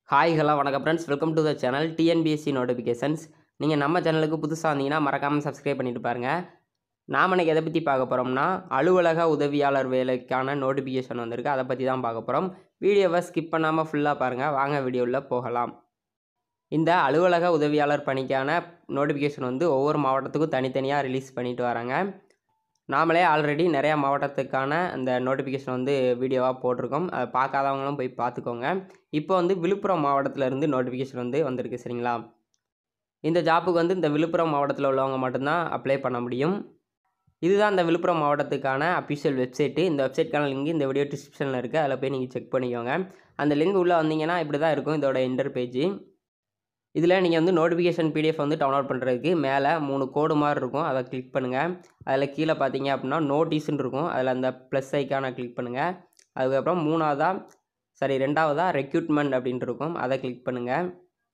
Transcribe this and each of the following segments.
hi hello வணக்கம் friends welcome to the channel TNPSC notifications நீங்கள் நம்ம சேனலுக்கு புதுசாக வந்தீங்கன்னா மறக்காமல் சப்ஸ்கிரைப் பண்ணிட்டு பாருங்கள் நாம் இன்னைக்கு எதை பற்றி பார்க்க போகிறோம்னா அலுவலக உதவியாளர் வேலைக்கான நோட்டிஃபிகேஷன் வந்திருக்கு அதை பற்றி தான் பார்க்க போகிறோம் வீடியோவை ஸ்கிப் பண்ணாமல் ஃபுல்லாக பாருங்கள் வாங்க வீடியோவில் போகலாம் இந்த அலுவலக உதவியாளர் பணிக்கான நோட்டிஃபிகேஷன் வந்து ஒவ்வொரு மாவட்டத்துக்கும் தனித்தனியாக ரிலீஸ் பண்ணிட்டு வராங்க நாமளே ஆல்ரெடி நிறையா மாவட்டத்துக்கான அந்த நோட்டிஃபிகேஷன் வந்து வீடியோவாக போட்டிருக்கோம் அதை பார்க்காதவங்களும் போய் பார்த்துக்கோங்க இப்போ வந்து விழுப்புரம் மாவட்டத்திலேருந்து நோட்டிஃபிகேஷன் வந்து வந்திருக்கு சரிங்களா இந்த ஜாப்புக்கு வந்து இந்த விழுப்புரம் மாவட்டத்தில் உள்ளவங்க மட்டும்தான் அப்ளை பண்ண முடியும் இதுதான் இந்த விழுப்புரம் மாவட்டத்துக்கான அஃபிஷியல் வெப்சைட்டு இந்த வெப்சைட்கான லிங்க் இந்த வீடியோ டிஸ்கிரிப்ஷனில் இருக்குது அதில் போய் நீங்கள் செக் பண்ணிக்கோங்க அந்த லிங்க் உள்ளே வந்தீங்கன்னா இப்படி தான் இருக்கும் இதோட இன்டர் பேஜ் இதில் நீங்கள் வந்து நோட்டிஃபிகேஷன் பிடிஎஃப் வந்து டவுன்லோட் பண்ணுறதுக்கு மேலே மூணு கோடு மாதிரி இருக்கும் அதை கிளிக் பண்ணுங்கள் அதில் கீழே பார்த்தீங்க அப்படின்னா நோட்டீஸ்னு இருக்கும் அதில் அந்த ப்ளஸ் ஐக்கானை கிளிக் பண்ணுங்கள் அதுக்கப்புறம் மூணாவதாக சாரி ரெண்டாவதாக ரெக்யூட்மெண்ட் அப்படின்ட்டு இருக்கும் அதை கிளிக் பண்ணுங்கள்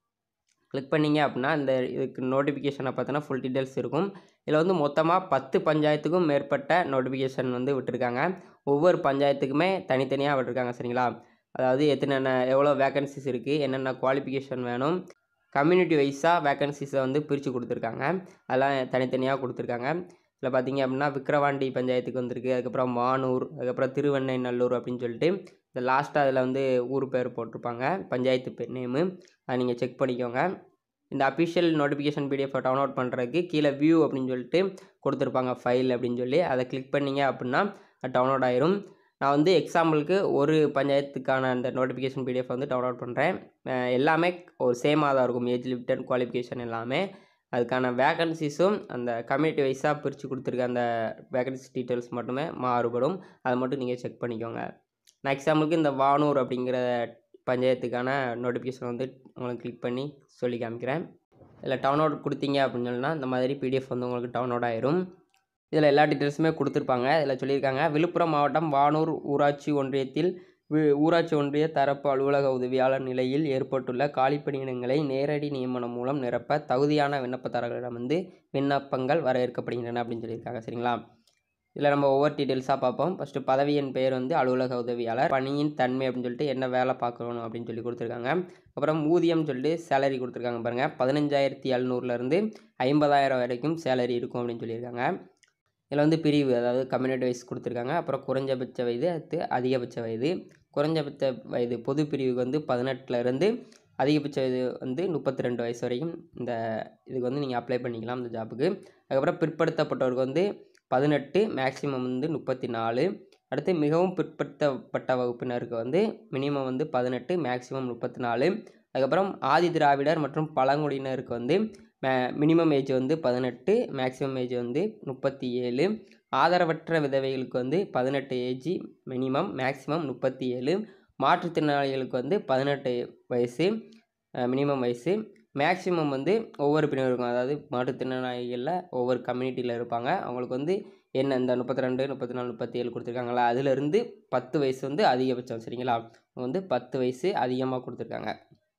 கிளிக் பண்ணீங்க அப்படின்னா இந்த இதுக்கு நோட்டிஃபிகேஷனை பார்த்தீங்கன்னா ஃபுல் டீட்டெயில்ஸ் இருக்கும் இதில் வந்து மொத்தமாக பத்து பஞ்சாயத்துக்கும் மேற்பட்ட நோட்டிஃபிகேஷன் வந்து விட்டுருக்காங்க ஒவ்வொரு பஞ்சாயத்துக்குமே தனித்தனியாக விட்டுருக்காங்க சரிங்களா அதாவது எத்தனை எவ்வளோ வேகன்சிஸ் இருக்குது என்னென்ன குவாலிஃபிகேஷன் வேணும் கம்யூனிட்டி வைஸாக வேகன்சிஸை வந்து பிரித்து கொடுத்துருக்காங்க அதெல்லாம் தனித்தனியாக கொடுத்துருக்காங்க இதில் பார்த்தீங்க அப்படின்னா விக்கிரவாண்டி பஞ்சாயத்துக்கு வந்திருக்கு அதுக்கப்புறம் மானூர் அதுக்கப்புறம் திருவெண்ணைநல்லூர் அப்படின்னு சொல்லிட்டு இந்த லாஸ்ட்டாக அதில் வந்து ஊர் பேர் போட்டிருப்பாங்க பஞ்சாயத்து பேர் நேமு அதை நீங்கள் செக் பண்ணிக்கோங்க இந்த அஃபிஷியல் நோட்டிஃபிகேஷன் பிடிஎஃப் டவுன்லோட் பண்ணுறதுக்கு கீழே வியூ அப்படின்னு சொல்லிட்டு கொடுத்துருப்பாங்க ஃபைல் அப்படின்னு சொல்லி அதை கிளிக் பண்ணீங்க அப்படின்னா அது டவுன்லோட் ஆயிரும் நான் வந்து எக்ஸாம்பிளுக்கு ஒரு பஞ்சாயத்துக்கான அந்த நோட்டிஃபிகேஷன் பிடிஎஃப் வந்து டவுன்லோட் பண்ணுறேன் எல்லாமே ஒரு சேமாக தான் இருக்கும் ஏஜ் லிமிட்டட் குவாலிஃபிகேஷன் எல்லாமே அதுக்கான வேகன்சிஸும் அந்த கம்யூனிட்டி வைஸாக பிரித்து கொடுத்துருக்க அந்த வேகன்சி டீட்டெயில்ஸ் மட்டுமே மாறுபடும் அதை மட்டும் நீங்கள் செக் பண்ணிக்கோங்க நான் எக்ஸாம்பிளுக்கு இந்த வானூர் அப்படிங்கிற பஞ்சாயத்துக்கான நோட்டிஃபிகேஷன் வந்து உங்களுக்கு கிளிக் பண்ணி சொல்லி காமிக்கிறேன் இதில் டவுன்லோட் கொடுத்தீங்க அப்படின்னு சொன்னால் இந்த மாதிரி பிடிஎஃப் வந்து உங்களுக்கு டவுன்லோட் ஆயிரும் இதில் எல்லா டீட்டெயில்ஸுமே கொடுத்துருப்பாங்க இதில் சொல்லியிருக்காங்க விழுப்புரம் மாவட்டம் வானூர் ஊராட்சி ஒன்றியத்தில் வி- ஊராட்சி ஒன்றிய தரப்பு அலுவலக உதவியாளர் நிலையில் ஏற்பட்டுள்ள காலிப்பணியிடங்களை நேரடி நியமனம் மூலம் நிரப்ப தகுதியான விண்ணப்பதாரர்களிடம் வந்து விண்ணப்பங்கள் வரவேற்கப்படுகின்றன அப்படின்னு சொல்லியிருக்காங்க சரிங்களா இதில் நம்ம ஒவ்வொரு டீட்டெயில்ஸாக பார்ப்போம் ஃபஸ்ட்டு பதவியின் பெயர் வந்து அலுவலக உதவியாளர் பணியின் தன்மை அப்படின்னு சொல்லிட்டு என்ன வேலை பார்க்கணும் அப்படின்னு சொல்லி கொடுத்துருக்காங்க அப்புறம் ஊதியம் சொல்லிட்டு சேலரி கொடுத்துருக்காங்க பாருங்கள் பதினஞ்சாயிரத்தி எழுநூறுலேருந்து ஐம்பதாயிரம் வரைக்கும் சேலரி இருக்கும் அப்படின்னு சொல்லியிருக்காங்க இதில் வந்து பிரிவு அதாவது கம்யூனிட்டி வைஸ் கொடுத்துருக்காங்க அப்புறம் குறைஞ்சபட்ச வயது அடுத்து அதிகபட்ச வயது குறைஞ்சபட்ச வயது பொது பிரிவுக்கு வந்து பதினெட்டுலேருந்து அதிகபட்ச வயது வந்து முப்பத்தி ரெண்டு வயசு வரைக்கும் இந்த இதுக்கு வந்து நீங்கள் அப்ளை பண்ணிக்கலாம் இந்த ஜாப்புக்கு அதுக்கப்புறம் பிற்படுத்தப்பட்டவருக்கு வந்து பதினெட்டு மேக்ஸிமம் வந்து முப்பத்தி நாலு அடுத்து மிகவும் பிற்படுத்தப்பட்ட வகுப்பினருக்கு வந்து மினிமம் வந்து பதினெட்டு மேக்ஸிமம் முப்பத்தி நாலு அதுக்கப்புறம் ஆதி திராவிடர் மற்றும் பழங்குடியினருக்கு வந்து மினிமம் ஏஜ் வந்து பதினெட்டு மேக்ஸிமம் ஏஜ் வந்து முப்பத்தி ஏழு ஆதரவற்ற விதவைகளுக்கு வந்து பதினெட்டு ஏஜ் மினிமம் மேக்ஸிமம் முப்பத்தி ஏழு மாற்றுத்திறனாளிகளுக்கு வந்து பதினெட்டு வயசு மினிமம் வயசு மேக்ஸிமம் வந்து ஒவ்வொரு பிரிவினருக்கும் அதாவது மாற்றுத்திறனாளிகளில் ஒவ்வொரு கம்யூனிட்டியில் இருப்பாங்க அவங்களுக்கு வந்து என்ன இந்த முப்பத்தி ரெண்டு முப்பத்தி நாலு முப்பத்தி ஏழு கொடுத்துருக்காங்களா அதுலேருந்து பத்து வயசு வந்து அதிகபட்சம் சரிங்களா அவங்க வந்து பத்து வயசு அதிகமாக கொடுத்துருக்காங்க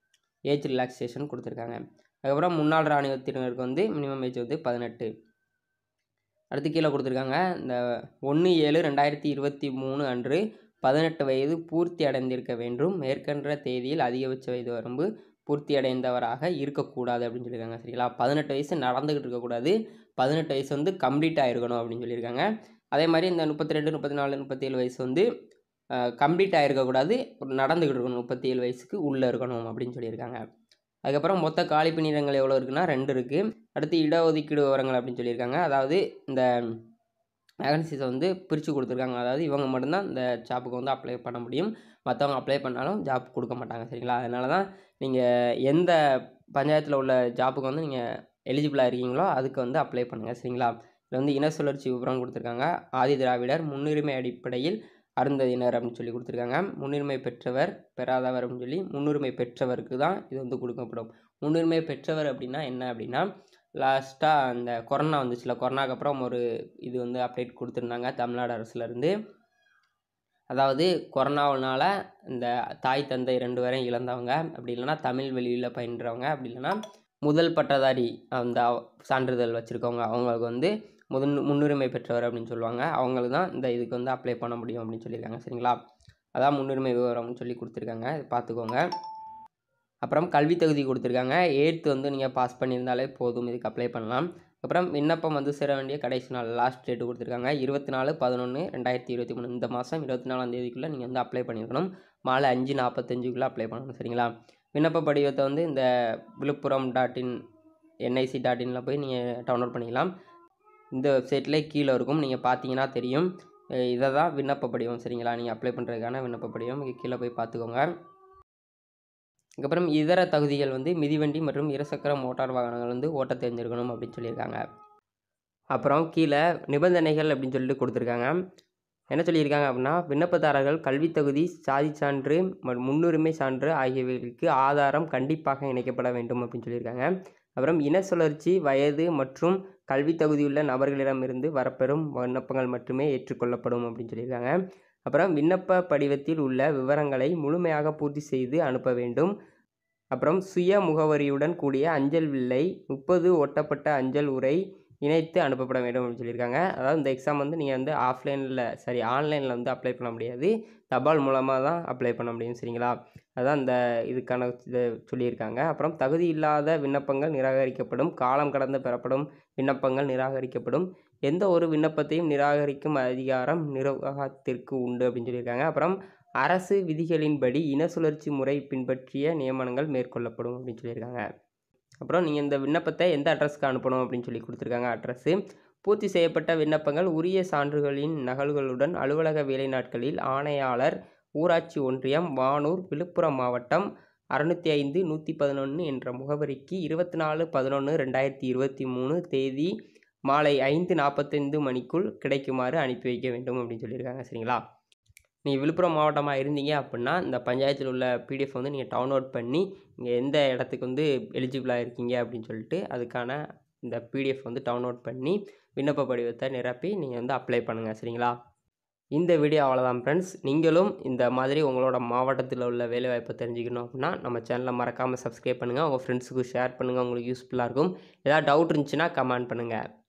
ஏஜ் ரிலாக்ஸேஷன் கொடுத்துருக்காங்க அதுக்கப்புறம் முன்னாள் இராணுவத்தினருக்கு வந்து மினிமம் ஏஜ் வந்து பதினெட்டு அடுத்து கீழே கொடுத்துருக்காங்க இந்த ஒன்று ஏழு ரெண்டாயிரத்தி இருபத்தி மூணு அன்று பதினெட்டு வயது பூர்த்தி அடைந்திருக்க வேண்டும் மேற்கண்ட தேதியில் அதிகபட்ச வயது வரம்பு பூர்த்தி அடைந்தவராக இருக்கக்கூடாது அப்படின்னு சொல்லியிருக்காங்க சரிங்களா பதினெட்டு வயசு நடந்துக்கிட்டு இருக்கக்கூடாது பதினெட்டு வயசு வந்து கம்ப்ளீட் ஆகிருக்கணும் அப்படின்னு சொல்லியிருக்காங்க அதே மாதிரி இந்த முப்பத்தி ரெண்டு முப்பத்தி நாலு முப்பத்தேழு வயசு வந்து கம்ப்ளீட் ஆகிருக்கக்கூடாது நடந்துக்கிட்டு இருக்கணும் முப்பத்தி ஏழு வயசுக்கு உள்ளே இருக்கணும் அப்படின்னு சொல்லியிருக்காங்க அதுக்கப்புறம் மொத்த காலி பணியிடங்கள் எவ்வளோ இருக்குன்னா ரெண்டு இருக்குது அடுத்து இடஒதுக்கீடு விவரங்கள் அப்படின்னு சொல்லியிருக்காங்க அதாவது இந்த வேகன்சிஸை வந்து பிரித்து கொடுத்துருக்காங்க அதாவது இவங்க மட்டும்தான் இந்த ஜாப்புக்கு வந்து அப்ளை பண்ண முடியும் மற்றவங்க அப்ளை பண்ணாலும் ஜாப் கொடுக்க மாட்டாங்க சரிங்களா அதனால தான் நீங்கள் எந்த பஞ்சாயத்தில் உள்ள ஜாப்புக்கு வந்து நீங்கள் எலிஜிபிளாக இருக்கீங்களோ அதுக்கு வந்து அப்ளை பண்ணுங்கள் சரிங்களா இதில் வந்து இன சுழற்சி விவரம் கொடுத்துருக்காங்க ஆதி திராவிடர் முன்னுரிமை அடிப்படையில் அருந்ததியினர் அப்படின்னு சொல்லி கொடுத்துருக்காங்க முன்னுரிமை பெற்றவர் பெறாதவர் அப்படின்னு சொல்லி முன்னுரிமை பெற்றவருக்கு தான் இது வந்து கொடுக்கப்படும் முன்னுரிமை பெற்றவர் அப்படின்னா என்ன அப்படின்னா லாஸ்ட்டாக அந்த கொரோனா வந்துச்சுல கொரோனாக்கு அப்புறம் ஒரு இது வந்து அப்டேட் கொடுத்துருந்தாங்க தமிழ்நாடு அரசுலேருந்து அதாவது கொரோனாவினால இந்த தாய் தந்தை ரெண்டு பேரையும் இழந்தவங்க அப்படி இல்லைன்னா தமிழ் வெளியில் பயின்றவங்க அப்படி இல்லைன்னா முதல் பட்டதாரி அந்த சான்றிதழ் வச்சுருக்கவங்க அவங்களுக்கு வந்து முதன் முன்னுரிமை பெற்றவர் அப்படின்னு சொல்லுவாங்க அவங்களுக்கு தான் இந்த இதுக்கு வந்து அப்ளை பண்ண முடியும் அப்படின்னு சொல்லியிருக்காங்க சரிங்களா அதான் முன்னுரிமை விவரம்னு சொல்லி கொடுத்துருக்காங்க இது பார்த்துக்கோங்க அப்புறம் கல்வி தகுதி கொடுத்துருக்காங்க எயித்து வந்து நீங்கள் பாஸ் பண்ணியிருந்தாலே போதும் இதுக்கு அப்ளை பண்ணலாம் அப்புறம் விண்ணப்பம் வந்து சேர வேண்டிய கடைசி நாள் லாஸ்ட் டேட்டு கொடுத்துருக்காங்க இருபத்தி நாலு பதினொன்று ரெண்டாயிரத்தி இருபத்தி மூணு இந்த மாதம் இருபத்தி நாலாம் தேதிக்குள்ளே நீங்கள் வந்து அப்ளை பண்ணியிருக்கணும் மாலை அஞ்சு நாற்பத்தஞ்சுக்குள்ளே அப்ளை பண்ணணும் சரிங்களா விண்ணப்ப படிவத்தை வந்து இந்த Villupuram dot in NIC dot இனில் போய் நீங்கள் டவுன்லோட் பண்ணிக்கலாம் இந்த வெப்சைட்லேயே கீழே இருக்கும் நீங்கள் பார்த்தீங்கன்னா தெரியும் இதை தான் விண்ணப்ப படிவம் சரிங்களா நீங்கள் அப்ளை பண்ணுறதுக்கான விண்ணப்ப படிவம் இங்கே கீழே போய் பார்த்துக்கோங்க அதுக்கப்புறம் இதர தகுதிகள் வந்து மிதிவண்டி மற்றும் இருசக்கர மோட்டார் வாகனங்கள் வந்து ஓட்ட தெரிஞ்சிருக்கணும் அப்படின்னு சொல்லியிருக்காங்க அப்புறம் கீழே நிபந்தனைகள் அப்படின்னு சொல்லிட்டு கொடுத்துருக்காங்க என்ன சொல்லியிருக்காங்க அப்படின்னா விண்ணப்பதாரர்கள் கல்வித் தகுதி சாதி சான்று மற்றும் முன்னுரிமை சான்று ஆகியவைகளுக்கு ஆதாரம் கண்டிப்பாக இணைக்கப்பட வேண்டும் அப்படின்னு சொல்லியிருக்காங்க அப்புறம் இன சுழற்சி வயது மற்றும் கல்வித் தகுதியுள்ள நபர்களிடமிருந்து வரப்பெறும் விண்ணப்பங்கள் மட்டுமே ஏற்றுக்கொள்ளப்படும் அப்படின்னு சொல்லியிருக்காங்க அப்புறம் விண்ணப்ப படிவத்தில் உள்ள விவரங்களை முழுமையாக பூர்த்தி செய்து அனுப்ப வேண்டும் அப்புறம் சுய முகவரியுடன் கூடிய அஞ்சல் வில்லை முப்பது ஒட்டப்பட்ட அஞ்சல் உரை இணைத்து அனுப்பப்பட வேண்டும் அப்படின்னு சொல்லியிருக்காங்க அதாவது இந்த எக்ஸாம் வந்து நீங்கள் வந்து ஆஃப்லைனில் சரி ஆன்லைனில் வந்து அப்ளை பண்ண முடியாது தபால் மூலமாக தான் அப்ளை பண்ண முடியும் சரிங்களா அதான் இந்த இதுக்கான இதை சொல்லியிருக்காங்க அப்புறம் தகுதி இல்லாத விண்ணப்பங்கள் நிராகரிக்கப்படும் காலம் கடந்து பெறப்படும் விண்ணப்பங்கள் நிராகரிக்கப்படும் எந்த ஒரு விண்ணப்பத்தையும் நிராகரிக்கும் அதிகாரம் நிர்வாகத்திற்கு உண்டு அப்படின்னு சொல்லியிருக்காங்க அப்புறம் அரசு விதிகளின்படி இன சுழற்சி முறை பின்பற்றிய நியமனங்கள் மேற்கொள்ளப்படும் அப்படின்னு சொல்லியிருக்காங்க அப்புறம் நீங்கள் இந்த விண்ணப்பத்தை எந்த அட்ரஸ்க்கு அனுப்பணும் அப்படின்னு சொல்லி கொடுத்துருக்காங்க அட்ரஸ்ஸு பூர்த்தி செய்யப்பட்ட விண்ணப்பங்கள் உரிய சான்றுகளின் நகல்களுடன் அலுவலக வேலை நாட்களில் ஆணையாளர் ஊராட்சி ஒன்றியம் வானூர் விழுப்புரம் மாவட்டம் அறுநூற்றி ஐந்து நூற்றி பதினொன்று என்ற முகவரிக்கு இருபத்தி நாலு பதினொன்று ரெண்டாயிரத்தி இருபத்தி மூணு தேதி மாலை ஐந்து நாற்பத்தைந்து மணிக்குள் கிடைக்குமாறு அனுப்பி வைக்க வேண்டும் அப்படின்னு சொல்லியிருக்காங்க சரிங்களா நீங்கள் விழுப்புரம் மாவட்டமாக இருந்தீங்க அப்படின்னா இந்த பஞ்சாயத்தில் உள்ள பிடிஎஃப் வந்து நீங்கள் டவுன்லோட் பண்ணி நீங்கள் எந்த இடத்துக்கு வந்து எலிஜிபிளாக இருக்கீங்க அப்படின்னு சொல்லிட்டு அதுக்கான இந்த பிடிஎஃப் வந்து டவுன்லோட் பண்ணி விண்ணப்ப படிவத்தை நிரப்பி நீங்கள் வந்து அப்ளை பண்ணுங்கள் சரிங்களா இந்த வீடியோ அவ்வளோதான் ஃப்ரெண்ட்ஸ் நீங்களும் இந்த மாதிரி உங்களோட மாவட்டத்தில் உள்ள வேலைவாய்ப்பை தெரிஞ்சுக்கணும் அப்படின்னா நம்ம சேனலை மறக்காமல் சப்ஸ்கிரைப் பண்ணுங்கள் உங்கள் ஃப்ரெண்ட்ஸுக்கு ஷேர் பண்ணுங்கள் உங்களுக்கு யூஸ்ஃபுல்லாக இருக்கும் ஏதாவது டவுட் இருந்துச்சுன்னா கமெண்ட் பண்ணுங்கள்